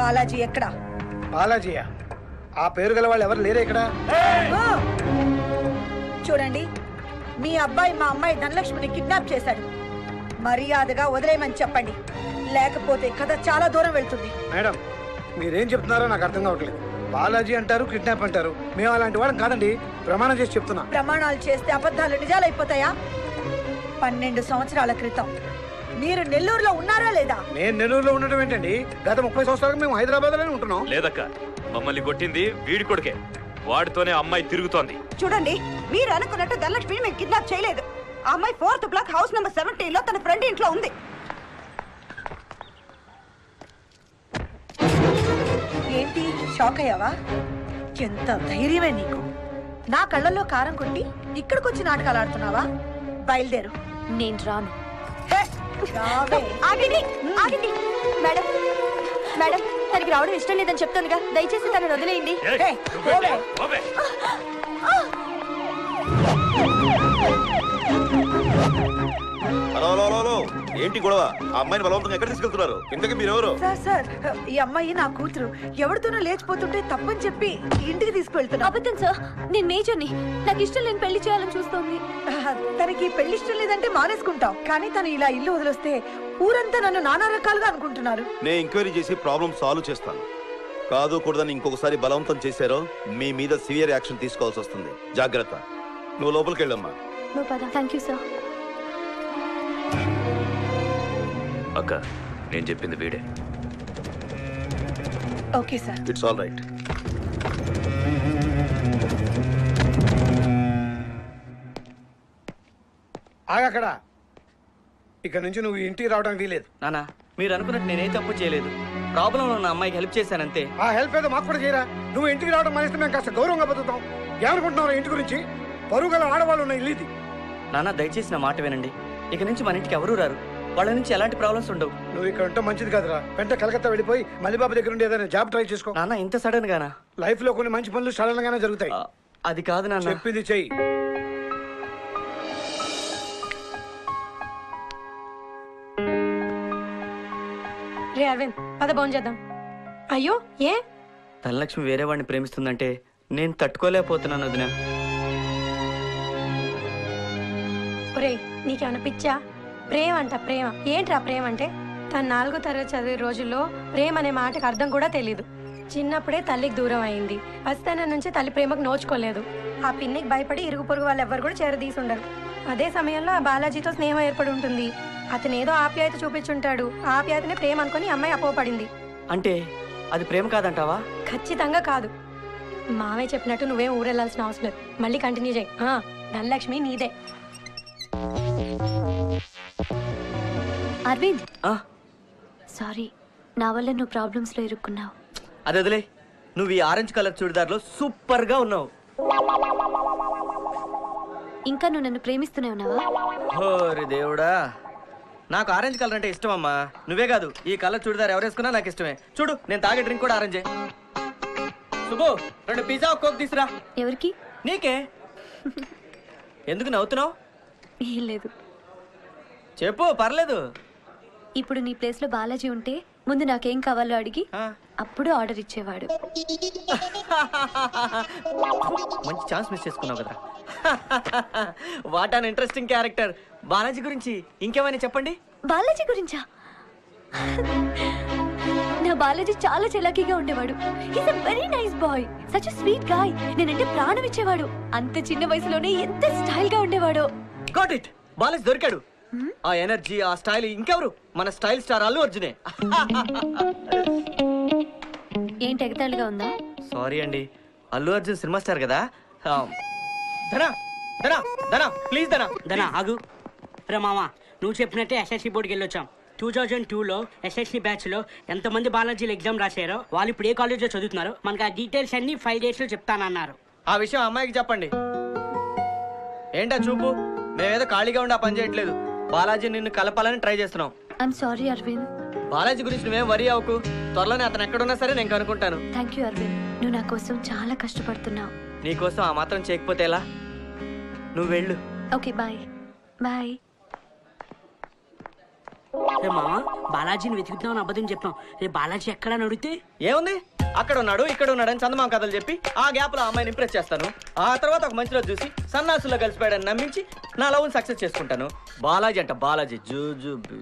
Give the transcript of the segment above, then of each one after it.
బాలాజీ ఎక్కడా బాలాజీయ ఆ పేరు గల వాళ్ళు ఎవరు లేరే ఇక్కడ ఆ! చూడండి మీ అబ్బాయి మా అమ్మాయి ధనలక్ష్మిని కిడ్నాప్ చేశాడు మర్యాదగా వదిలేయమని చెప్పండి లేకపోతే కథ చాలా దూరం వెళ్తుంది మేడం మీరేం చెప్తున్నారో నాకు అర్థం కావట్లేదు బాలాజీ అంటారు కిడ్నాప్ అంటారు మేము అలాంటి వాళ్ళం కాదండి ప్రమాణం చేసి చెప్తున్నా ప్రమాణాలు చేస్తే అబద్ధాలు నిజాలైపోతాయా పన్నెండు సంవత్సరాల క్రితం మీరు నెల్లూరులో ఉన్నారా లేదా నేను నెల్లూరులో ఉండటం ఏంటండి గత ముప్పై సంవత్సరాలుగా మేము హైదరాబాద్ లోనే ఉంటున్నాం లేదక్క మమ్మల్ని కొట్టింది వీడి కొడుకే వాడితోనే అమ్మాయి తిరుగుతోంది చూడండి మీరు అనుకున్నట్టు ధనలక్ష్మిని మేము కిడ్నాప్ చేయలేదు ఆ అమ్మాయి fourth block house number seventeen లో తన ఫ్రెండ్ ఇంట్లో ఉంది ఏంటి షాక్ అయ్యావా ఎంత ధైర్యమే నీకు నా కళ్ళల్లో కారం కొట్టి ఇక్కడికొచ్చి నాటకాలు ఆడుతున్నావా బయలుదేరు నేను రాను హే, రావే. ఆగండి ఆగండి మేడం మేడం తనకి రావడం ఇష్టం లేదని చెప్తానుగా దయచేసి తనని వదిలేయండి హే, పోవే. హలో హలో హలో హలో ఏంటి గొడవ ఆ అమ్మాయిని బలవంతంగా ఎక్కడ తీసుకెళ్తున్నారు ఇంతకీ మీరెవరు సార్ సార్ ఈ అమ్మాయి నా కూతురు ఎవరితోనో లేచిపోతుంటే తప్పని చెప్పి ఇంటికి తీసుకువెళ్తున్నా అబద్ధం సార్ నేను మేజర్ని నాకు ఇష్టం లేని పెళ్లి చేయాలని చూస్తోంది తనకి పెళ్లి ఇష్టం లేదంటే మానేసుకుంటాం కానీ తను ఇలా ఇల్లు వదిలేస్తే ఊరంతా నన్ను నానా రకాలుగా అనుకుంటున్నారు నేను ఎంక్వైరీ చేసి ప్రాబ్లం సాల్వ్ చేస్తాను కాదు కూడదని ఇంకొకసారి బలవంతం చేశారో మీ మీద సివియర్ యాక్షన్ తీసుకోవాల్సి వస్తుంది జాగ్రత్త నువ్వు లోపలికి వెళ్ళమ్మా నువ్వు పద థ్యాంక్ యూ సార్ అక్క నేను చెప్పింది వీడే okay sir it's all right ఆగక్కడ ఇక్కడ నుంచి నువ్వు ఇంటికి రావడం వీలేదు నానా మీరు అనుకున్నట్టు నేనే తప్పు చేయలేదు ప్రాబ్లంలో ఉన్న అమ్మాయికి హెల్ప్ చేశానంతే ఆ హెల్ప్ ఏదో మాకు కూడా చేయరా నువ్వు ఇంటికి రావడం మానేస్తే మేము కాస్త గౌరవంగా బతుకుతాం ఏమనుకుంటున్నావు ఇంటి గురించి పరువు గల ఆడవాళ్ళు ఉన్న ఇల్లు ఇది నాన్న దయచేసి నా మాట వినండి ఇక నుంచి మన ఇంటికి ఎవరూ రారు వాళ్ళ నుంచి ఎలాంటి ప్రాబ్లమ్స్ ఉండవు నువ్వు ఇక్కడ ఉంటే మంచిది కాదురా వెంట కలకత్తా వెళ్ళిపోయి మలిబాబు దగ్గర ఉండి ఏదైనా జాబ్ ట్రై చేసుకో నాన్న ఇంత సడన్ గానా లైఫ్ లో కొన్ని మంచి పనులు సడన్ గానే జరుగుతాయి ఆ, అది కాదు నాన్న చెప్పింది చెయ్యి రే అరవింద్ పద భోజనం చేద్దాం అయ్యో ఏ ధనలక్ష్మి వేరే వాడిని ప్రేమిస్తుందంటే నేను తట్టుకోలేకపోతున్నాను వదిన ఒరే నీకేమైనా పిచ్చా ప్రేమ అంట ప్రేమ ఏంట్రా ప్రేమ అంటే తను నాలుగో తరగతి చదివే రోజుల్లో ప్రేమ అనే మాటకు అర్థం కూడా తెలీదు చిన్నప్పుడే తల్లికి దూరం అయింది పసితనం నుంచి తల్లి ప్రేమకు నోచుకోలేదు ఆ పిన్నికి భయపడి ఇరుగు పొరుగు వాళ్ళు ఎవ్వరు కూడా చేరదీసి ఉండరు అదే సమయంలో ఆ బాలాజీతో స్నేహం ఏర్పడి ఉంటుంది అతను ఏదో ఆప్యాయత చూపించుంటాడు ఆ ఆప్యాయతనే ప్రేమ అనుకుని అమ్మాయి అపోపడింది అంటే అది ప్రేమ కాదంటావా ఖచ్చితంగా కాదు మావే చెప్పినట్టు నువ్వేం ఊరెళ్ళాల్సిన అవసరం లేదు మళ్ళీ కంటిన్యూ చేయి ఆ, ధనలక్ష్మి నీదే అరవింద్ ఆ, సారీ నా వల్ల నువ్వు ప్రాబ్లమ్స్ లో ఇరుక్కున్నావు అది వదిలే నువ్వు ఈ ఆరెంజ్ కలర్ చూడిదార్లో సూపర్ గా ఉన్నావు ఇంకా నువ్వు నన్ను ప్రేమిస్తూనే ఉన్నావా హోరి దేవుడా నాకు ఆరెంజ్ కలర్ అంటే ఇష్టం అమ్మా నువ్వే కాదు ఈ కలర్ చూడిదార్ ఎవరు వేసుకున్నా నాకు ఇష్టమే చూడు నేను తాగే డ్రింక్ కూడా ఆరెంజే సుబ్బు రెండు పిజ్జా ఒక కోక్ తీసురా ఎవరికి నీకే ఎందుకు నవ్వుతున్నావు ఏం లేదు చెప్పు పర్లేదు ఇప్పుడు నీ ప్లేస్ లో బాలాజీ ఉంటే ముందు నాకేం కావాలో అడిగి ఆ. అప్పుడు ఆర్డర్ ఇచ్చేవాడు మంచి ఛాన్స్ మిస్ చేసుకున్నావు కదా what an interesting character Balaji గురించి ఇంకేమైనా చెప్పండి బాలాజీ గురించా నా బాలాజీ చాలా చలాకీగా ఉండేవాడు is a very nice boy such sweet guy నేనంటే ప్రాణం ఇచ్చేవాడు అంత చిన్న వయసులోనే ఎంత స్టైల్ గా ఉండేవాడో గాట్ ఇట్ బాలాజీ దొరికాడు ఆ ఎనర్జీ ఆ స్టైల్ ఇంకెవరు మన స్టైల్ స్టార్ అల్లు అర్జునే ఏంటి ఎగతాళిగా ఉందా సారీ అండి అల్లు అర్జున్ సినిమా స్టార్ కదా ఆ, ధనా ధనా ధనా ప్లీజ్ ధనా దనా ఆగు రే మామ నువ్వు చెప్పినట్టే ఎస్ఎస్సి బోర్డుకి వెళ్ళొచ్చాం టూ థౌజండ్ టూలో ఎస్ఎస్సి బ్యాచ్లో ఎంతమంది బాలాజీలు ఎగ్జామ్ రాశారో వాళ్ళు ఇప్పుడు ఏ కాలేజ్లో చదువుతున్నారు మనకు ఆ డీటెయిల్స్ అన్ని ఫైవ్ డేస్లో చెప్తానన్నారు ఆ విషయం అమ్మాయికి చెప్పండి ఏంటా చూపు మేమేదో ఖాళీగా ఉండి ఆ పని చేయట్లేదు బాలాజీ నిన్ను కలపాలని ట్రై చేస్తున్నాం ఐఎమ్ సారీ అరవింద్ బాలాజీ గురించి నువ్వేం వరి అవ్వకు త్వరలోనే అతను ఎక్కడున్నా సరే నేను కనుక్కుంటాను థ్యాంక్ యూ అరవింద్ నువ్వు నా కోసం చాలా కష్టపడుతున్నావు నీకోసం ఆ మాత్రం చేయకపోతే ఎలా నువ్వు వెళ్ళు ఓకే బాయ్ బాయ్ రే మామ బాలాజీని వెతుకుతున్నావు అబద్ధం చెప్పాం రే బాలాజీ ఎక్కడ అడిగితే ఏముంది అక్కడ ఉన్నాడు ఇక్కడ ఉన్నాడు అని చందమామ కథలు చెప్పి ఆ గ్యాప్ లో అమ్మాయిని ఇంప్రెస్ చేస్తాను ఆ తర్వాత ఒక మంచి రోజు చూసి సన్నాసుల్లో కలిసిపోయాడని నమ్మించి నా లవ్ సక్సెస్ చేసుకుంటాను బాలాజీ అంట బాలాజీ జూజుబి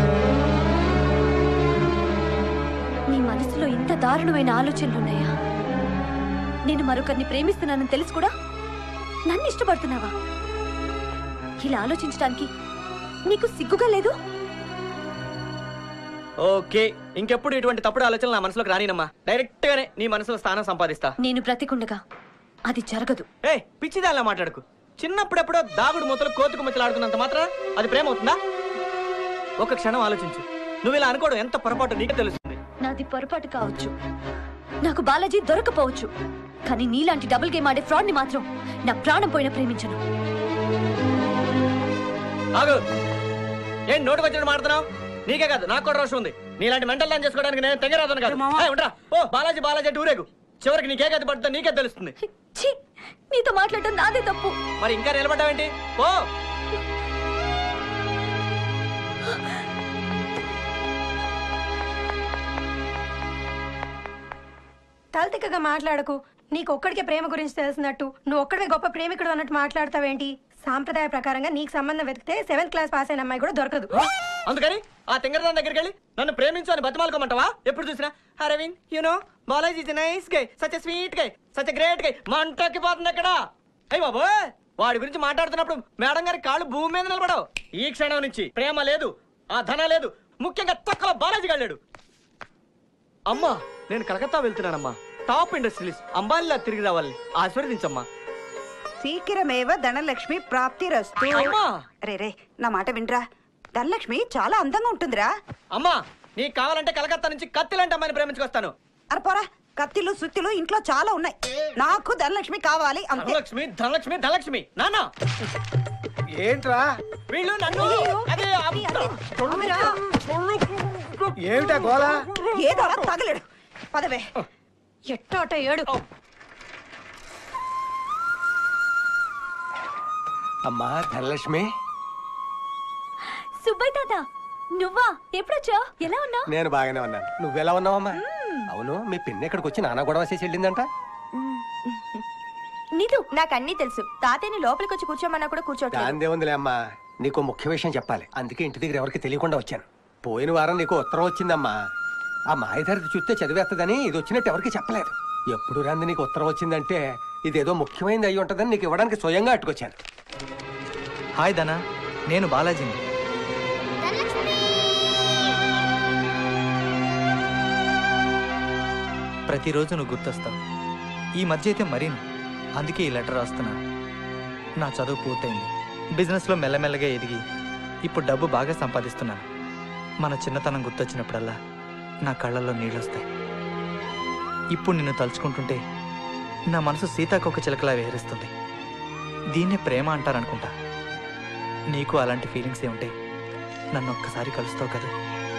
నీ మనసులో ఇంత దారుణమైన ఆలోచనలున్నాయా నేను మరొకరిని ప్రేమిస్తున్నానని తెలుసు కూడా నన్ను ఇష్టపడుతున్నావా ఇలా ఆలోచించడానికి నీకు సిగ్గుగా లేదు ఓకే ఇంకెప్పుడు ఇటువంటి తప్పుడు ఆలోచనలు నా మనసులోకి రానినమ్మా డైరెక్ట్ గానే నీ మనసులో స్థానం సంపాదిస్తా నేను బ్రతికుండగా అది జరగదు ఏ పిచ్చిదాల్లా మాట్లాడుకు చిన్నప్పుడెప్పుడో దాగుడు మూతలు కోతుకు ముచ్చలు ఆడుకున్నంత మాత్రం అది ప్రేమ అవుతుందా ఒక క్షణం ఆలోచించు నువ్వు ఇలా అనుకోవడం ఎంత పొరపాటు నీకే తెలుస్తుంది నాది పొరపాటు కావచ్చు నాకు బాలాజీ దొరకపోవచ్చు కానీ నీలాంటి డబుల్ గేమ్ ఆడే ఫ్రాడ్ ని మాత్రం నా ప్రాణం పోయిన ప్రేమించను ఆగు ఏం నోటు వచ్చినట్టు మాడుతున్నావు నీకే కాదు నాకు కూడా రోషం ఉంది నీలాంటి మెంటల్ డాన్స్ చేసుకోవడానికి నేను తెగరాదను కాదు మామ. ఏయ్, ఉండరా ఓ బాలాజీ బాలాజీ అంటే ఊరేగు చివరికి నీకే గతి పడుతుందో నీకే తెలుస్తుంది ఛీ నీతో మాట్లాడటం నాదే తప్పు మరి ఇంకా నిలబడ్డావేంటి ఓ తలతిక్కగా మాట్లాడకు నీకు ఒక్కడికే ప్రేమ గురించి తెలిసినట్టు నువ్వు ఒక్కడివే గొప్ప ప్రేమికుడు అన్నట్టు మాట్లాడతావేంటి సాంప్రదాయ ప్రకారంగా నీకు సంబంధం వెతికితే సెవెంత్ క్లాస్ పాస్ అయిన అమ్మాయి కూడా దొరకదు అందుకని ఆ తింగరదాని దగ్గరికి వెళ్ళి నన్ను ప్రేమించు అని బతిమాలుకోమంటావా ఎప్పుడు చూసినా Aravind you know Balaji is nice guy such sweet guy such great guy మంటకి పోతుంది అక్కడ అయ్యి బాబు వాడి గురించి మాట్లాడుతున్నప్పుడు మేడం గారి కాళ్ళు భూమి మీద నిలబడవు ఈ క్షణం నుంచి ప్రేమ లేదు ఆ ధన లేదు ముఖ్యంగా తక్కువ బాలాజీ గాళ్ళాడు అమ్మా నేను కలకత్తా వెళ్తున్నానమ్మా టాప్ ఇండస్ట్రీస్ అంబానీలా తిరిగి రావాలి ఆశీర్వదించమ్మా శీఘ్రమేవ ధనలక్ష్మి ప్రాప్తి రస్తు అమ్మా రే రే నా మాట వినరా ధనలక్ష్మి చాలా అందంగా ఉంటుందిరా అమ్మా నీకు కావాలంటే కలకత్తా నుంచి కత్తిలాంటి అమ్మాయిని ప్రేమించుకొస్తాను అరే పోరా కత్తిలు సుత్తిలు ఇంట్లో చాలా ఉన్నాయి నాకు ధనలక్ష్మి కావాలి అంతే ధనలక్ష్మి ధనలక్ష్మి ధనలక్ష్మి నాన్న ఏంట్రా వీళ్ళు నన్ను అదే ఏమిటా గోళ ఏదో అలా తగలడు పదవే ఎట్టో అటో ఏడు అమ్మా ధనలక్ష్మి సుబ్బయ్య తాత నువ్వా ఎప్పుడొచ్చావు ఎలా ఉన్నావు నేను బాగానే ఉన్నాను నువ్వెలా ఉన్నావమ్మా అవును మీ పిన్ని ఇక్కడికి వచ్చి నాన్న గొడవ చేసి వెళ్ళిందంట నీదు నాకు అన్నీ తెలుసు తాతయ్యని లోపలికి వచ్చి కూర్చోమన్నా కూడా కూర్చోట్లేదు దాందే ఉందిలే అమ్మా నీకు ముఖ్య విషయం చెప్పాలి అందుకే ఇంటి దగ్గర ఎవరికి తెలియకుండా వచ్చాను పోయిన వారం నీకు ఉత్తరం వచ్చిందమ్మా ఆ మాయధారి చూస్తే చదివేస్తుందని ఇది వచ్చినట్టు ఎవరికి చెప్పలేదు ఎప్పుడు రాంది నీకు ఉత్తరం వచ్చిందంటే ఇదేదో ముఖ్యమైనది అయి ఉంటుందని నీకు ఇవ్వడానికి స్వయంగా అట్టుకొచ్చాను హాయ్ ధనా నేను బాలాజీని ప్రతిరోజు నువ్వు గుర్తొస్తావు ఈ మధ్య అయితే మరీ అందుకే ఈ లెటర్ రాస్తున్నాను నా చదువు పూర్తయింది బిజినెస్లో మెల్లమెల్లగా ఎదిగి ఇప్పుడు డబ్బు బాగా సంపాదిస్తున్నాను మన చిన్నతనం గుర్తొచ్చినప్పుడల్లా నా కళ్ళల్లో నీళ్ళొస్తాయి ఇప్పుడు నిన్ను తలుచుకుంటుంటే నా మనసు సీతాకొక చిలకలా విహరిస్తుంది దీన్నే ప్రేమ అంటారనుకుంటా నీకు అలాంటి ఫీలింగ్స్ ఏ ఉంటే నన్ను ఒక్కసారి కలుస్తావు కదా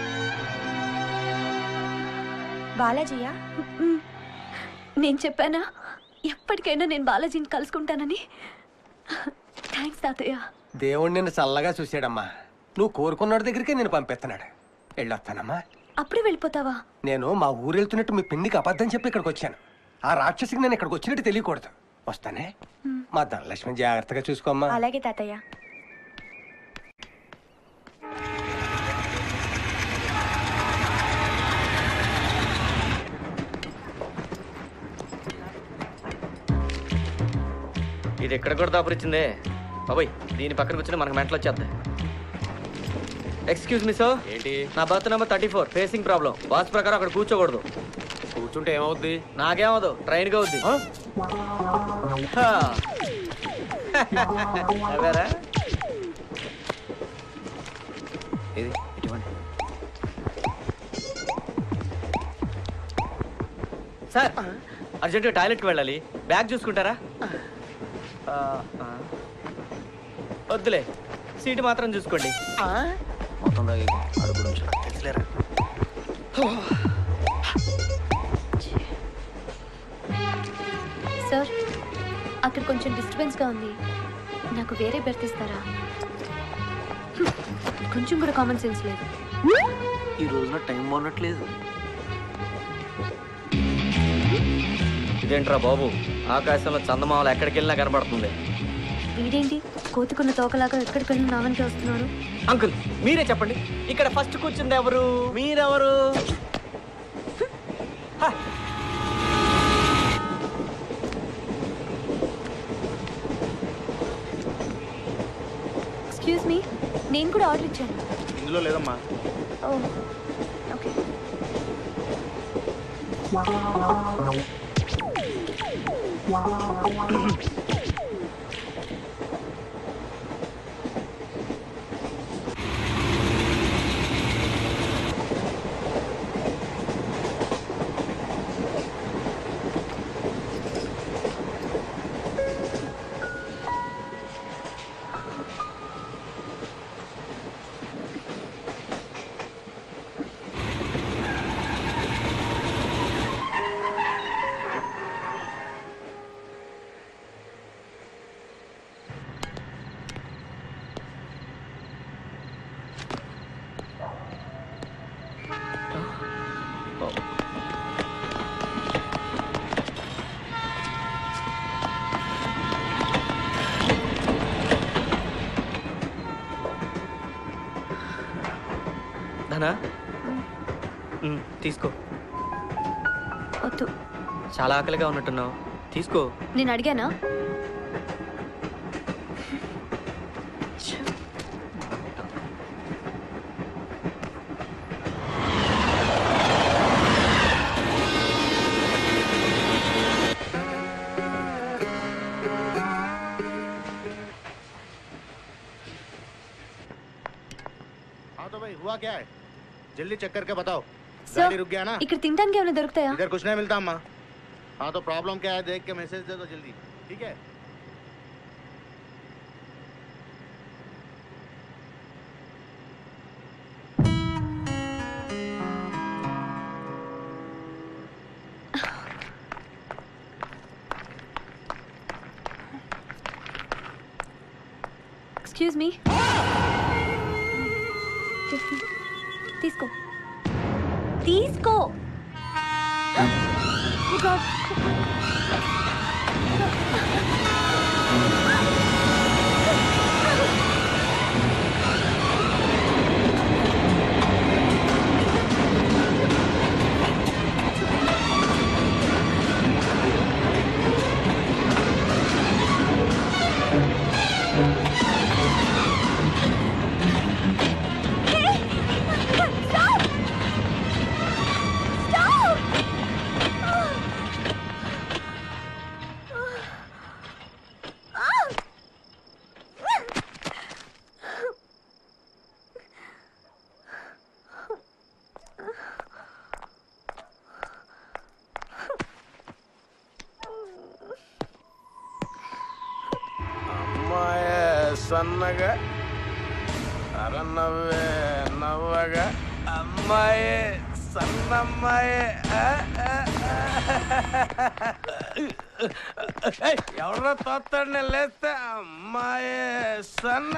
బాలాజీయా మ్, నేను చెప్పానా ఎప్పటికైనా నేను బాలాజీని కలుసుకుంటానని థ్యాంక్స్ తాతయ్య దేవుడు నిన్ను చల్లగా చూశాడమ్మా నువ్వు కోరుకున్నాడు దగ్గరికి నేను పంపిస్తున్నాడు వెళ్ళొస్తానమ్మా అప్పుడే వెళ్ళిపోతావా నేను మా ఊరు వెళ్తున్నట్టు మీ పిన్నికి అబద్ధం చెప్పి ఇక్కడికి వచ్చాను ఆ రాక్షసికి నేను ఇక్కడికి వచ్చినట్టు తెలియకూడదు వస్తానే మా ధనలక్ష్మి జాగ్రత్తగా చూసుకోమ్మా అలాగే తాతయ్య ఇది ఎక్కడ కూడా దాపురిచ్చిందే బాబాయ్ దీని పక్కన కూర్చొని మనకు మెంటలు వచ్చేద్ది ఎక్స్క్యూజ్ మీ సార్ ఏంటి నా berth number thirty four facing problem boss ప్రకారం అక్కడ కూర్చోకూడదు కూర్చుంటే ఏమవుద్ది నాకేమవుదు ట్రైన్ గా అవుద్ది హా. నవ్వారా? ఇది ఇటువంటి సార్ అర్జెంటుగా టాయిలెట్కి వెళ్ళాలి బ్యాగ్ చూసుకుంటారా ఆ, ఆ. వద్దులే సీటు మాత్రం చూసుకోండి మొత్తం తాగి అడుగు నుంచి తెలుసులేరా సార్ అక్కడ కొంచెం డిస్టర్బెన్స్ గా ఉంది నాకు వేరే బెర్త్ ఇస్తారా కొంచెం కూడా కామన్ సెన్స్ లేదు ఈ రోజున టైం బాగున్నట్లేదు ఇదేంట్రా బాబు ఆకాశంలో చందమామలు ఎక్కడికి వెళ్ళినా కనబడుతుంది వీడేంటి కోతికున్న తోకలాగా ఎక్కడికి వెళ్ళిన నావనికి వస్తున్నాడు అంకుల్ మీరే చెప్పండి ఇక్కడ ఫస్ట్ కూర్చుంది ఎవరు మీరెవరు ఎక్స్క్యూజ్ మీ నేను కూడా ఆర్డర్ ఇచ్చాను ఇందులో లేదమ్మా ఓ ఓకే ధనా మ్, తీసుకో వద్దు చాలా ఆకలిగా ఉన్నట్టున్నావు తీసుకో నేను అడిగానా हाँ तो भाई हुआ क्या है जल्दी चेक करके बताओ సార్ गाड़ी रुक गया ना ఇక్కడ తినడానికి ఏమైనా దొరుకుతాయా इधर कुछ नहीं मिलता अम्मा हाँ तो प्रॉब्लम क्या है देख के मैसेज दे दो जल्दी ठीक है ఎక్స్క్యూజ్ మీ తీసుకో తీసుకో Oh God. అమ్మాయ సన్నగా అర నవ్వే నవ్వగా అమ్మాయి సన్నమ్మాయి ఆ, ఆ, ఆ. ఏయ్, ఎవరో తోస్తాడు నేను లేస్తే అమ్మాయి సన్న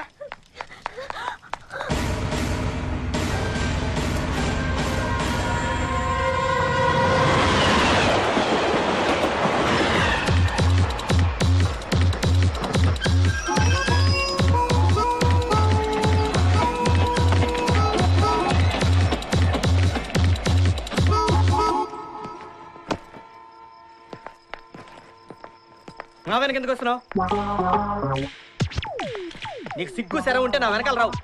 నా వెనక ఎందుకు వస్తున్నావు నీకు సిగ్గు సెర ఉంటే నా వెనకాల రావు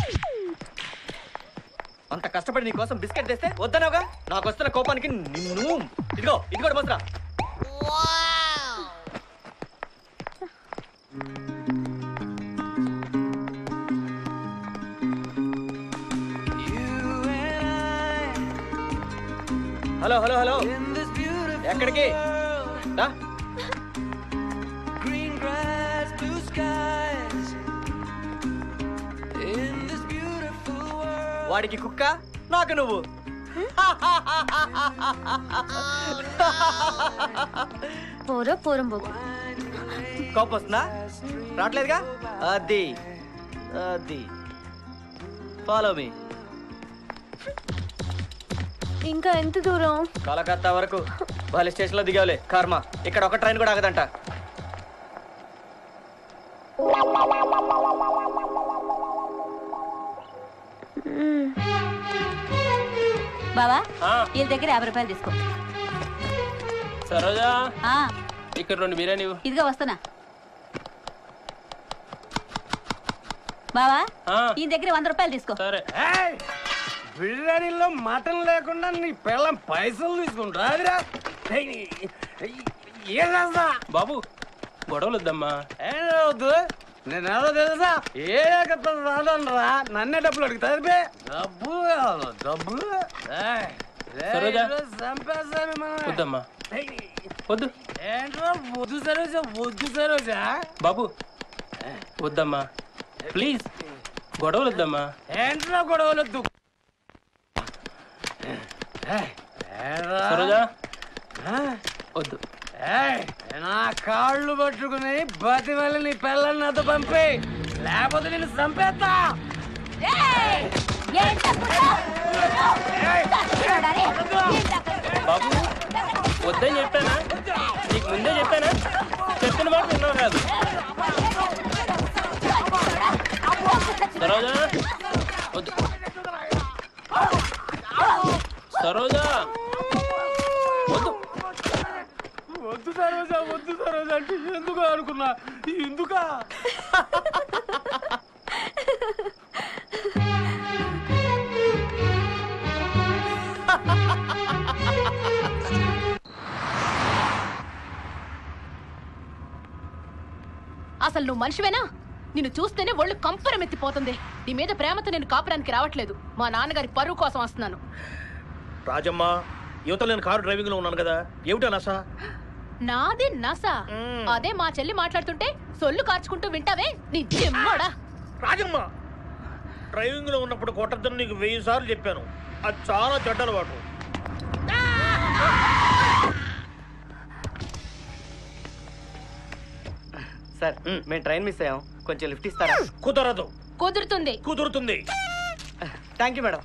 అంత కష్టపడి నీ కోసం బిస్కెట్ తెస్తే వద్దనవుగా నాకు వస్తున్న కోపానికి నిన్ను ఇదిగో ఇది కూడా పోసరా హలో హలో హలో ఎక్కడికి రా. Green grass, blue skies. In this beautiful world. వాడికి కుక్క నాకు నువ్వు పోరో పోరం పోకు కోపం వస్తుందా రావట్లేదుగా అది అది ఫాలో మీ ఇంకా ఎంత దూరం కలకత్తా వరకు వాళ్ళ స్టేషన్ లో దిగావులే కర్మ ఇక్కడ ఒక ట్రైన్ కూడా ఆగదంట బావా వీళ్ళ దగ్గర యాభై రూపాయలు తీసుకో సరోజా ఆ, ఇక్కడ రెండు బిర్యానీ ఇవ్వు. ఇదిగో వస్తున్నా బావా ఈ దగ్గర వంద రూపాయలు తీసుకో సరే బిర్యానీలో మటన్ లేకుండా నీ పిల్లం పైసలు తీసుకుంటా అదిరా ఏం చేస్తా బాబు గొడవలు వద్దమ్మా ఏం వద్దు నేను ఎవరో తెలుసా ఏ రాదనరా నన్నే డబ్బులు అడుగుతా బే డబ్బులు కావాలి డబ్బులు ఏయ్, ఏయ్, సరోజా. ఈరోజు చంపేస్తాను మనల్ని. వద్దమ్మా వద్దు ఏంట్రా వద్దు సరోజా వద్దు సరోజా బాబు వద్దమ్మా ప్లీజ్ గొడవలు వద్దమ్మా ఏంట్రా గొడవలు వద్దు ఏయ్, ఏంట్రా? సరోజా ఆ? వద్దు ఏయ్, నా కాళ్ళు పట్టుకుని బతి వెళ్ళి నీ పిల్లల్ని నాతో పంపి లేకపోతే నేను చంపేస్తా బాబు వద్దని చెప్పానా నీకు ముందే చెప్పానా చెప్పిన మాట విన్నావు కాదు సరోజా వద్దు సరోజా వద్దు వద్దు సరోజా వద్దు సరోజా అంటే ఎందుకు అనుకున్నా ఎందుకా అసలు నువ్వు మనిషివేనా నిన్ను చూస్తేనే ఒళ్ళు కంపరం ఎత్తిపోతుంది నీ మీద ప్రేమతో నేను కాపురానికి రావట్లేదు మా నాన్నగారి పరువు కోసం వస్తున్నాను రాజమ్మ యువత నేను కారు డ్రైవింగ్ లో ఉన్నాను కదా ఏమిటా నసా నాది నస అదే మా చెల్లి మాట్లాడుతుంటే సొల్లు కార్చుకుంటూ వింటావే నీ జిమ్మడా రాజమ్మ డ్రైవింగ్ లో ఉన్నప్పుడు కొట్టద్దని నీకు వెయ్యి సార్లు చెప్పాను అది చాలా చెడ్డ అలవాటు సార్ మేము ట్రైన్ మిస్ అయ్యాం కొంచెం లిఫ్ట్ ఇస్తారా కుదరదు కుదురుతుంది కుదురుతుంది థ్యాంక్ యూ మేడం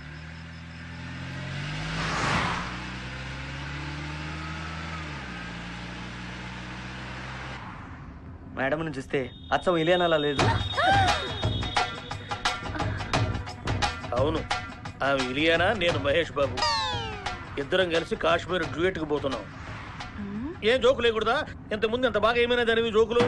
మేడం చూస్తే అచ్చం ఇలియనాలా లేదు అవును ఆమె ఇలియానా నేను మహేష్ బాబు ఇద్దరం కలిసి కాశ్మీర్ డ్యూయట్ కి పోతున్నాం ఏం జోకు లేకూడదా ఇంత ముందు ఎంత బాగా ఏమైనా దానివి జోకులు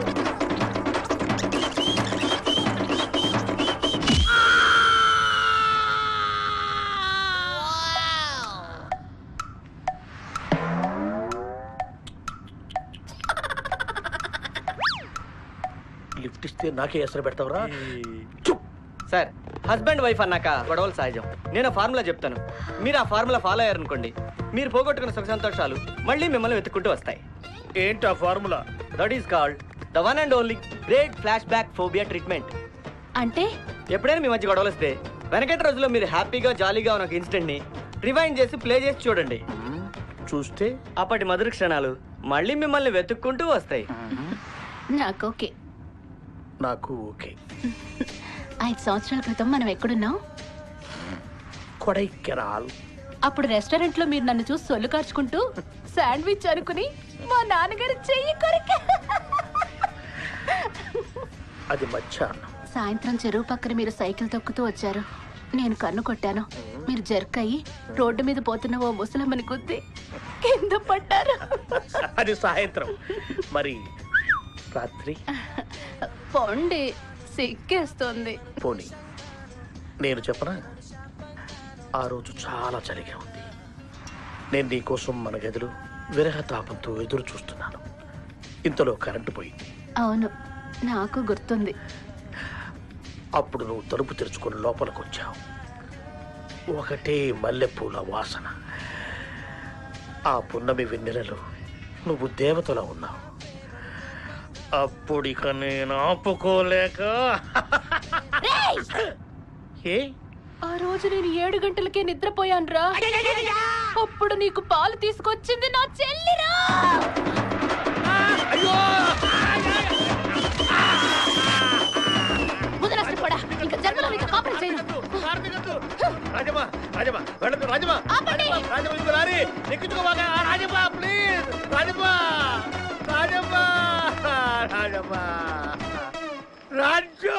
లిఫ్ట్ ఇస్తే నాకే ఎసరు పెడతావురా సార్ హస్బెండ్ వైఫ్ అన్నాక గొడవలు సహజం నేను ఫార్ములా చెప్తాను మీరు ఆ ఫార్ములా ఫాలో అయ్యారనుకోండి మీరు పోగొట్టుకున్న సుఖ సంతోషాలు మళ్ళీ మిమ్మల్ని వెతుక్కుంటూ వస్తాయి ఏంటి ఆ formula that is called the one and only great flashback phobia treatment అంటే ఎప్పుడైనా మీ మధ్య గొడవలు వస్తే వెనకటి రోజుల్లో మీరు హ్యాపీగా జాలీగా ఉన్న ఒక ఇన్సిడెంట్ ని రివైండ్ చేసి ప్లే చేసి చూడండి చూస్తే అప్పటి మధుర క్షణాలు మళ్ళీ మిమ్మల్ని వెతుక్కుంటూ వస్తాయి నాకు ఓకే నాకు ఓకే ఐదు సంవత్సరాల క్రితం మనం ఎక్కడున్నాం కొడైకెనాల్ అప్పుడు రెస్టారెంట్ లో మీరు నన్ను చూసి సొల్లు కార్చుకుంటూ శాండ్విచ్ అనుకుని మా నాన్నగారు చెయ్యి కొరిక అది మధ్యాహ్నం సాయంత్రం చెరువు పక్కన మీరు సైకిల్ తొక్కుతూ వచ్చారు నేను కన్ను కొట్టాను మీరు జర్క్ అయ్యి రోడ్డు మీద పోతున్న ఓ ముసలమ్మని గుద్ది కింద పడ్డారు అది సాయంత్రం మరి రాత్రి పొండి సిగ్గేస్తుంది పోనీ నేను చెప్పనా ఆ రోజు చాలా చలిగా ఉంది నేను నీకోసం మన గదిలో విరహ తాపంతో ఎదురు చూస్తున్నాను ఇంతలో కరెంటు పోయింది అవును నాకు గుర్తుంది అప్పుడు నువ్వు తలుపు తెరుచుకొని లోపలికి వచ్చావు ఒకటే మల్లెపూల వాసన ఆ పున్నమి వెన్నెలలో నువ్వు దేవతలా ఉన్నావు అప్పుడు ఇక నేను ఆపుకోలేక ఏ ఆ రోజు నేను ఏడు గంటలకే నిద్రపోయాను రా అప్పుడు నీకు పాలు తీసుకొచ్చింది నా చెల్లిరా ముందు నష్టపోడా ఇంకా జన్మలో నీతో కాపురం చేయను రాజమ్మ రాజమ్మ వెళ్ళదు రాజమ్మ రాజమ్మ రాజమ్మ ఇంకో లారీ ఎక్కించుకోవాలా ఆ, రాజమ్మ ప్లీజ్ రాజమ్మ రాజమ్మ రాజమ్మ రాజు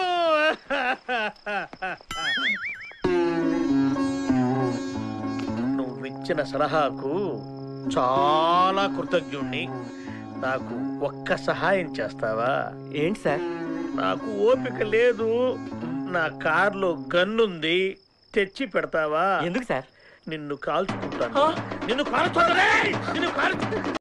నువ్విచ్చిన సలహాకు చాలా కృతజ్ఞుణ్ణి నాకు ఒక్క సహాయం చేస్తావా ఏంటి సార్ నాకు ఓపిక లేదు నా కార్లో గన్నుంది తెచ్చి పెడతావా ఎందుకు సార్ నిన్ను కాల్చుకుంటాను నిన్ను కాల్చుకుంటా నిన్ను కాల్చు